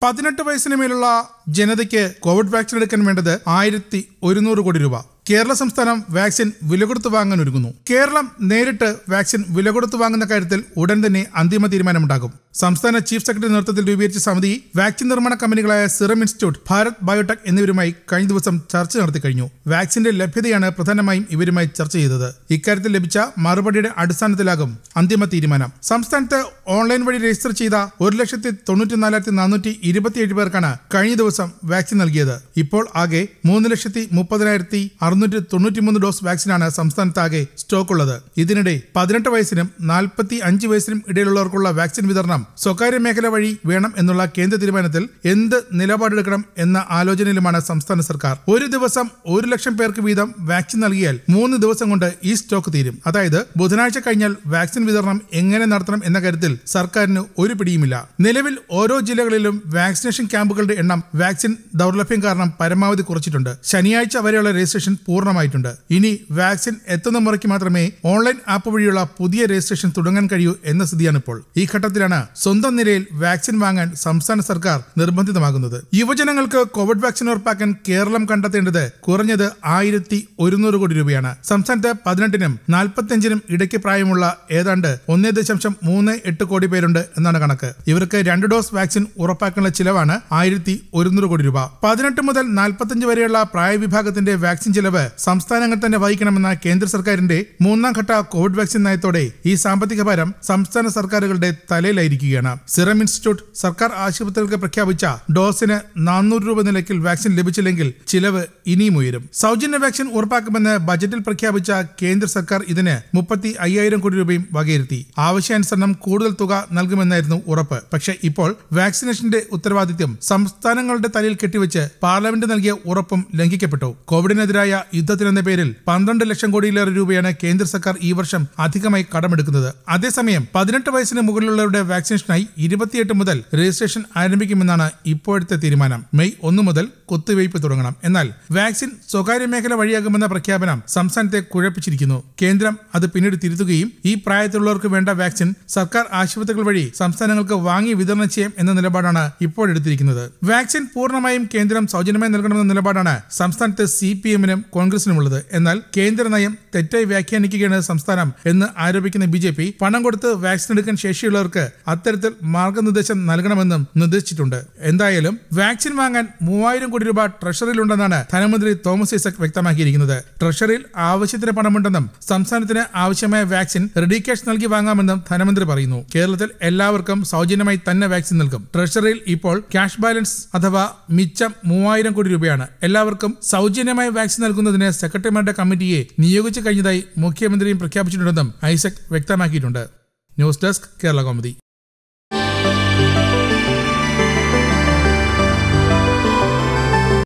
പതിനെട്ട് വയസ്സിന് മേലുള്ള ജനതയ്ക്ക് കോവിഡ് വാക്സിൻ എടുക്കാൻ വേണ്ടത് ആയിരത്തി ഒരുന്നൂറ് കോടി രൂപ കേരള സംസ്ഥാനം വാക്സിൻ വില കൊടുത്ത് വാങ്ങാൻ ഒരുങ്ങുന്നു കേരളം നേരിട്ട് വാക്സിൻ വില കൊടുത്ത് വാങ്ങുന്ന കാര്യത്തിൽ ഉടൻ തന്നെ അന്തിമ തീരുമാനമുണ്ടാകും സംസ്ഥാന ചീഫ് സെക്രട്ടറി നേതൃത്വത്തിൽ രൂപീകരിച്ച സമിതി വാക്സിൻ നിർമ്മാണ കമ്പനികളായ സിറം ഇൻസ്റ്റിറ്റ്യൂട്ട് ഭാരത് ബയോടെക് എന്നിവരുമായി കഴിഞ്ഞ ദിവസം ചർച്ച നടത്തി കഴിഞ്ഞു വാക്സിന്റെ ലഭ്യതയാണ് പ്രധാനമായും ഇവരുമായി ചർച്ച ചെയ്തത് ഇക്കാര്യത്തിൽ ലഭിച്ച മറുപടിയുടെ അടിസ്ഥാനത്തിലാകും അന്തിമ തീരുമാനം സംസ്ഥാനത്ത് ഓൺലൈൻ വഴി രജിസ്റ്റർ ചെയ്ത ഒരു ലക്ഷത്തി തൊണ്ണൂറ്റി നാലായിരത്തി നാനൂറ്റി ഇരുപത്തിയേഴ് പേർക്കാണ് കഴിഞ്ഞ ദിവസം വാക്സിൻ നൽകിയത് ഇപ്പോൾ ആകെ മൂന്ന് ലക്ഷത്തി മുപ്പതിനായിരത്തി അറുന്നൂറ്റി തൊണ്ണൂറ്റിമൂന്ന് ഡോസ് വാക്സിനാണ് സംസ്ഥാനത്താകെ സ്റ്റോക്ക് ഉള്ളത് ഇതിനിടെ പതിനെട്ട് വയസ്സിനും നാൽപ്പത്തി അഞ്ച് വയസ്സിനും ഇടയിലുള്ളവർക്കുള്ള വാക്സിൻ വിതരണം സ്വകാര്യ മേഖല വഴി വേണം എന്നുള്ള കേന്ദ്ര തീരുമാനത്തിൽ എന്ത് നിലപാടെടുക്കണം എന്ന ആലോചനയിലുമാണ് സംസ്ഥാന സർക്കാർ ഒരു ദിവസം ഒരു ലക്ഷം പേർക്ക് വീതം വാക്സിൻ നൽകിയാൽ മൂന്ന് ദിവസം കൊണ്ട് ഈ സ്റ്റോക്ക് തീരും അതായത് ബുധനാഴ്ച കഴിഞ്ഞാൽ വാക്സിൻ വിതരണം എങ്ങനെ നടത്തണം എന്ന കാര്യത്തിൽ സർക്കാരിന് ഒരു പിടിയുമില്ല നിലവിൽ ഓരോ ജില്ലകളിലും വാക്സിനേഷൻ ക്യാമ്പുകളുടെ എണ്ണം വാക്സിൻ ദൗർലഭ്യം കാരണം പരമാവധി കുറച്ചിട്ടുണ്ട് ശനിയാഴ്ച വരെയുള്ള രജിസ്ട്രേഷൻ പൂർണ്ണമായിട്ടുണ്ട് ഇനി വാക്സിൻ എത്തുന്ന മുറയ്ക്ക് മാത്രമേ ഓൺലൈൻ ആപ്പ് വഴിയുള്ള പുതിയ രജിസ്ട്രേഷൻ തുടങ്ങാൻ കഴിയൂ എന്ന സ്ഥിതിയാണ് ഇപ്പോൾ ഈ ഘട്ടത്തിലാണ് സ്വന്തം നിലയിൽ വാക്സിൻ വാങ്ങാൻ സംസ്ഥാന സർക്കാർ നിർബന്ധിതമാകുന്നത് യുവജനങ്ങൾക്ക് കോവിഡ് വാക്സിൻ ഉറപ്പാക്കാൻ കേരളം കണ്ടെത്തേണ്ടത് കുറഞ്ഞത് ആയിരത്തി ഒരുന്നൂറ് കോടി രൂപയാണ് സംസ്ഥാനത്ത് പതിനെട്ടിനും നാൽപ്പത്തിയഞ്ചിനും ഇടയ്ക്ക് പ്രായമുള്ള ഏതാണ്ട് ഒന്നേ ദശാംശം മൂന്ന് എട്ട് കോടി പേരുണ്ട് എന്നാണ് കണക്ക് ഇവർക്ക് രണ്ട് ഡോസ് വാക്സിൻ ഉറപ്പാക്കാനുള്ള ചിലവാണ് ആയിരത്തി ഒരുന്നൂറ് കോടി രൂപ പതിനെട്ട് മുതൽ നാൽപ്പത്തഞ്ച് വരെയുള്ള പ്രായവിഭാഗത്തിന്റെ വാക്സിൻ ചിലവ് സംസ്ഥാനങ്ങൾ തന്നെ വഹിക്കണമെന്ന കേന്ദ്ര സർക്കാരിന്റെ മൂന്നാം ഘട്ട കോവിഡ് വാക്സിൻ നയത്തോടെ ഈ സാമ്പത്തിക ഭാരം സംസ്ഥാന സർക്കാരുകളുടെ തലയിലായിരിക്കുകയാണ് സിറം ഇൻസ്റ്റിറ്റ്യൂട്ട് സർക്കാർ ആശുപത്രികൾക്ക് പ്രഖ്യാപിച്ച ഡോസിന് നാനൂറ് രൂപ നിലയ്ക്കിൽ വാക്സിൻ ലഭിച്ചില്ലെങ്കിൽ ചിലവ് ഇനിയും ഉയരും സൗജന്യ വാക്സിൻ ഉറപ്പാക്കുമെന്ന് ബജറ്റിൽ പ്രഖ്യാപിച്ച കേന്ദ്ര സർക്കാർ ഇതിന് മുപ്പത്തി അയ്യായിരം കോടി രൂപയും വകയിരുത്തി ആവശ്യാനുസരണം കൂടുതൽ തുക നൽകുമെന്നായിരുന്നു ഉറപ്പ് പക്ഷേ ഇപ്പോൾ വാക്സിനേഷന്റെ ഉത്തരവാദിത്യം സംസ്ഥാനങ്ങളുടെ തലയിൽ കെട്ടിവെച്ച് പാർലമെന്റ് നൽകിയ ഉറപ്പും ലംഘിക്കപ്പെട്ടു കോവിഡിനെതിരായ യുദ്ധത്തിനെന്ന പേരിൽ പന്ത്രണ്ട് ലക്ഷം കോടിയിലേറെ രൂപയാണ് കേന്ദ്ര സർക്കാർ ഈ വർഷം അധികമായി കടമെടുക്കുന്നത് അതേസമയം പതിനെട്ട് വയസ്സിന് മുകളിലുള്ളവരുടെ വാക്സിനേഷനായി ഇരുപത്തിയെട്ട് മുതൽ രജിസ്ട്രേഷൻ ആരംഭിക്കുമെന്നാണ് ഇപ്പോഴത്തെ തീരുമാനം മെയ് ഒന്ന് മുതൽ കുത്തിവയ്പ് തുടങ്ങണം എന്നാൽ വാക്സിൻ സ്വകാര്യ മേഖല വഴിയാകുമെന്ന പ്രഖ്യാപനം സംസ്ഥാനത്തെ കുഴപ്പിച്ചിരിക്കുന്നു കേന്ദ്രം അത് പിന്നീട് തിരുത്തുകയും ഈ പ്രായത്തിലുള്ളവർക്ക് വേണ്ട വാക്സിൻ സർക്കാർ ആശുപത്രികൾ വഴി സംസ്ഥാനങ്ങൾക്ക് വാങ്ങി വിതരണം ചെയ്യാം എന്ന നിലപാടാണ് ഇപ്പോൾ എടുത്തിരിക്കുന്നത് വാക്സിൻ പൂർണ്ണമായും കേന്ദ്രം സൗജന്യമായി നൽകണമെന്ന നിലപാടാണ് സംസ്ഥാനത്ത് സി പി എമ്മിനും കോൺഗ്രസിനുമുള്ളത് എന്നാൽ കേന്ദ്ര നയം തെറ്റായി വ്യാഖ്യാനിക്കുകയാണ് സംസ്ഥാനം എന്ന് ആരോപിക്കുന്ന ബി ജെ പി പണം കൊടുത്ത് വാക്സിൻ എടുക്കാൻ ശേഷിയുള്ളവർക്ക് അത്തരത്തിൽ മാർഗനിർദ്ദേശം നൽകണമെന്നും നിർദ്ദേശിച്ചിട്ടുണ്ട് എന്തായാലും വാക്സിൻ വാങ്ങാൻ മൂവായിരം കോടി രൂപ ട്രഷറിയിലുണ്ടെന്നാണ് ധനമന്ത്രി തോമസ് ഐസക് വ്യക്തമാക്കിയിരിക്കുന്നത് ട്രഷറിയിൽ ആവശ്യത്തിന് പണമുണ്ടെന്നും സംസ്ഥാനത്തിന് ആവശ്യമായ വാക്സിൻ റെഡി ക്യാഷ് നൽകി വാങ്ങാമെന്നും ധനമന്ത്രി പറയുന്നു കേരളത്തിൽ എല്ലാവർക്കും സൗജന്യമായി തന്നെ വാക്സിൻ നൽകും ട്രഷറിയിൽ ഇപ്പോൾ ക്യാഷ് ബാലൻസ് അഥവാ മിച്ചം മൂവായിരം കോടി രൂപയാണ് എല്ലാവർക്കും സൗജന്യമായി വാക്സിൻ നൽകുന്നതിന് സെക്രട്ടറിമാരുടെ കമ്മിറ്റിയെ നിയോഗിച്ചു കഴിഞ്ഞതായി മുഖ്യമന്ത്രിയും പ്രഖ്യാപിച്ചിട്ടുണ്ടെന്നും ഐസക് വ്യക്തമാക്കിയിട്ടുണ്ട് ന്യൂസ് ഡെസ്ക് കേരള കോമതി